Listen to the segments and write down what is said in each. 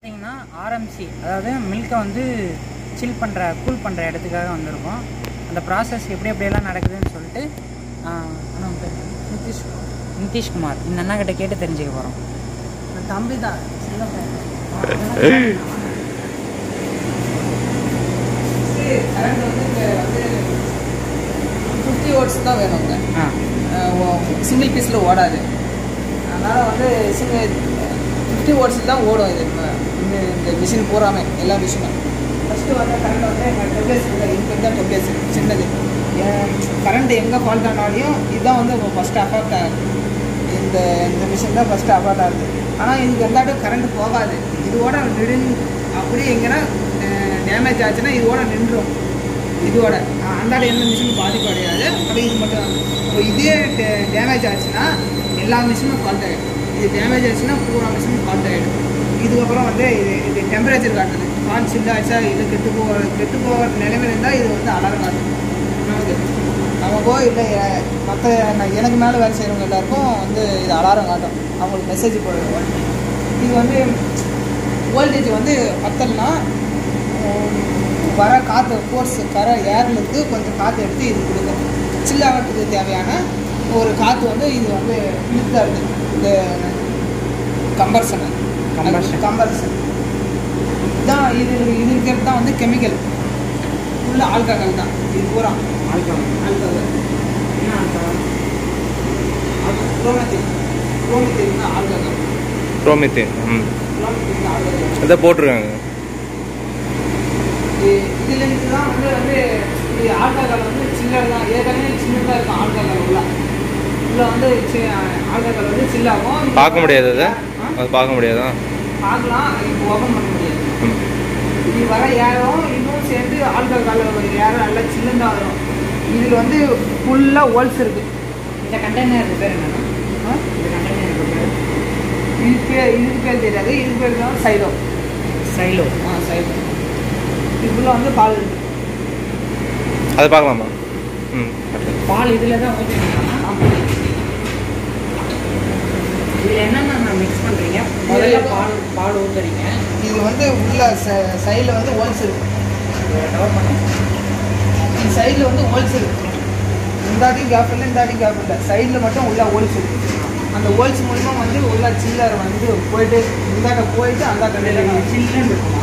பார்த்தீங்கன்னா ஆர்எம்சி அதாவது மில்கை வந்து சில் பண்ணுற கூல் பண்ணுற இடத்துக்காக வந்திருக்கோம் அந்த ப்ராசஸ் எப்படி எப்படியெல்லாம் நடக்குதுன்னு சொல்லிட்டு ஆஹ், அண்ணா உங்க பேர் என்ன? நிதிஷ் நிதிஷ்குமார் இந்த அண்ணா கிட்ட கேட்டு தெரிஞ்சுக்க போகிறோம் தம்பி தான் சின்ன கரண்ட் வந்து இங்கே வந்து ஃபிஃப்டி ஓட்ஸ் தான் வேணுங்க ஆ சிங்கிள் பீஸில் ஓடாது அதனால் வந்து சிங்கிள் ஃபிஃப்டி ஓட்ஸ் தான் ஓடும் இது ம- இந்த இந்த மிஷின் பூராமே எல்லா மிஷினும் ஃபஸ்ட்டு வந்து கரண்ட் வந்து எங்கள் டெப்ளேஸ் இல்லை இதுக்கு தான் டெப்ளேஸ் சின்னது கரண்ட் எங்கே ஃபால்ட் ஆனாலையும் இதுதான் வந்து ஃபஸ்ட்டு அஃபெக்ட் ஆகுது இந்த இந்த மிஷின் தான் ஃபஸ்ட்டு அஃபெக்ட் ஆகுது ஆனால் இதுக்கு எந்தாட்டும் கரண்ட் போகாது இதோட நிடு அப்படி எங்கன்னா டேமேஜ் ஆச்சுன்னா இதோட நின்றும் இதோட அஹ் அந்தாட எந்த மிஷினும் பாதிப்பு அடையாது அப்போ இது மட்டும் தான் இப்போ இதே டேமேஜ் ஆச்சுன்னா எல்லா மிஷினும் ஃபால்ட் ஆகிடும் இது டேமேஜ் ஆச்சுன்னா பூரா மிஷினும் ஃபால்ட் ஆகிடும் இதுக்கப்புறம் வந்து இது இது டெம்பரேச்சர் காட்டுது பால் சில்லாச்சா இது கெட்டு போக கெட்டு போகிற நிலைமையில இருந்தால் இது வந்து அலாரம் காட்டும் நமக்கு நமக்கோ இல்லை மற்ற எனக்கு மேலே வேலை செய்கிறவங்க எல்லாருக்கும் வந்து இது அலாரம் காட்டும் அவங்களுக்கு மெசேஜ் போடுவோம் இது வந்து வோல்டேஜ் வந்து பத்தலைன்னா உம், வர காற்று ஃபோர்ஸ் கர ஏர்லேருந்து கொஞ்சம் காற்று எடுத்து இது கொடுக்கும் சில்லாகிறதுக்கு தேவையான ஒரு காற்று வந்து இது வந்து இழுத்தாது இந்த கம்பர்சனை Combustion. கம்பர்சன் இதான் இது இது இருக்கிறது தான் வந்து கெமிக்கல் உள்ள ஆல்கஹால் தான் இது பூரா ஆல்கஹால் ஆல்கஹால் என்ன ஆல்கஹால் குரோமத்தின் குரோமத்தின் தான் ஆல்கஹால் ப்ரோமித்தேன் ம் குரோமத்தின் தான் ஆல்கஹால் இதை போட்டிருக்காங்க இ- இதுலேருந்து தான் வந்து வந்து இது ஆல்கஹால் வந்து சில்லர் தான் ஏற்கனவே சின்னதாக இருக்கும் ஆல்கஹால் உள்ள உள்ள வந்து சி- ஆல்கஹால் வந்து சில்லாகும் பார்க்க முடியாது அதை ஆ? அது பார்க்க முடியாதா பார்க்கலாம் இப்போ ஓப்பன் பண்ண முடியாது ம் இது வர ஏரும் இன்னும் சேர்ந்து ஆல்கஹால் ஏரும் நல்லா சில்லுன்னு தான் வரும் இதில் வந்து ஃபுல்லாக ஹோல்ஸ் இருக்குது இந்த கண்டெய்னர் பேர் என்னன்னா இந்த கண்டெய்னர் பேர் இது பேர் இதுக்கு பேர் தெரியாது இதுக்கு பேர் தான் சைலோ சைலோ ஆ சைலோ இதுக்குள்ளே வந்து பால் இருக்கு அதை பார்க்கலாமா ம் பால் இதில் தான் ஊற்றிருக்காங்க ஆமாம் இதில் என்னென்ன மிக்ஸ் பண்ணுறீங்க முதல்ல பால் பால் ஊற்றுறீங்க இது வந்து உள்ள சைடில் வந்து ஹோல்ஸ் இருக்கு டவர் பண்ணி இந்த சைடில் வந்து ஹோல்ஸ் இருக்கு இந்தாட்டி கேப் இல்லை இந்தாட்டி கேப் இல்லை சைடில் மட்டும் உள்ள ஹோல்ஸ் இருக்கு அந்த ஹோல்ஸ் மூலிமா வந்து உள்ள சில்லர் வந்து போயிட்டு இந்தாட்ட போயிட்டு அந்த கடையில் சில்லுன்னு இருக்குமா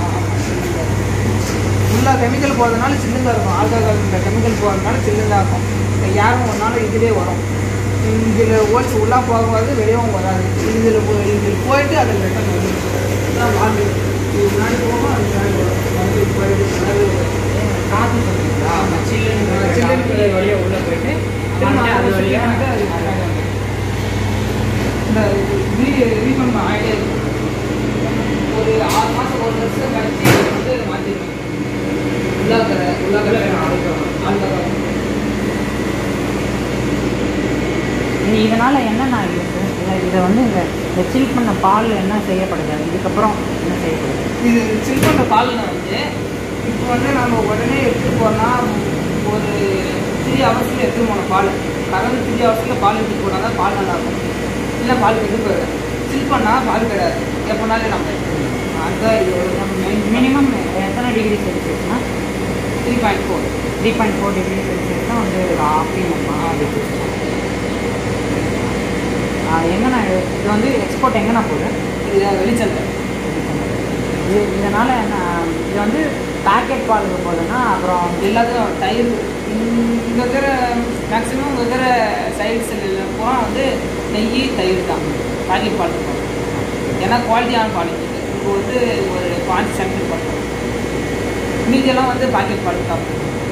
உள்ள கெமிக்கல் போகிறதுனால சில்லுங்க இருக்கும் ஆல்கஹால் இந்த கெமிக்கல் போகிறதுனால சில்லுங்க இருக்கும் யாரும் ஒரு நாள் இதுலேயே வரும் இதில் ஹோல்ஸ் உள்ளே போகாது வெளியவும் வராது இதில் இதில் போயிட்டு அதில் ரிட்டர்ன் வரும் இதுதான் வால்வு. இது முன்னாடி போகும் அது முன்னாடி வரும் வந்து போயிட்டு முன்னாடி வரும். காற்று சொல்றீங்களா ஆமா. சில்லுன்னு ஆ, சில்லுன்னு சில்லுன்னு வழியாக உள்ளே போயிட்டு திரும்ப அது வழியாக இந்த ரீஃபண்ட் ஆகிட்டே இருக்கும் ஒரு ஆறு மாதம் ஒரு வருஷம் கழிச்சு வந்து மாற்றிடுவேன் உள்ளாக்கரை உள்ளாக்கரை ஆல்கஹால் இது இதனால் என்னென்ன இருக்குது இல்லை இதை வந்து இந்த இந்த சில் பண்ண பால் என்ன செய்யப்படுது இதுக்கப்புறம் என்ன செய்யப்படுது இது சில் பண்ண பாலில் வந்து இப்போ வந்து நம்ம உடனே எடுத்துகிட்டு போனால் ஒரு த்ரீ ஹவர்ஸில் எடுத்துட்டு போகணும் பால் கலந்து த்ரீ ஹவர்ஸில் பால் எடுத்துட்டு போனால் தான் பால் நல்லாயிருக்கும் இல்லை பால் கெட்டு போயிடும் சில் பண்ணால் பால் கிடையாது எப்போனாலும் நம்ம எடுத்துக்கலாம் அதுதான் இது ஒரு நம்ம மெயின் மினிமம் எத்தனை டிகிரி செல்சியஸ்னா three point four three point four degree celsius தான் வந்து ஆப்டிமம் எங்கண்ணா இது இது வந்து எக்ஸ்போர்ட் எங்கண்ணா போகுது இது வெளிச்சந்தை இது இதனால் என்ன இது வந்து பேக்கெட் பாலுக்கு போகுதுன்னா அப்புறம் எல்லாத்துக்கும் தயிர் இங்கே இருக்கிற மேக்ஸிமம் இங்கே இருக்கிற சைட்ஸ் பூரா வந்து நெய் தயிர் தான் பாக்கெட் பால் இருக்கும் ஏன்னா குவாலிட்டியான பால் இருக்குது இப்போ வந்து ஒரு பாஞ்சு சென்ட் பால் மீதியெல்லாம் வந்து பாக்கெட் பால் தான்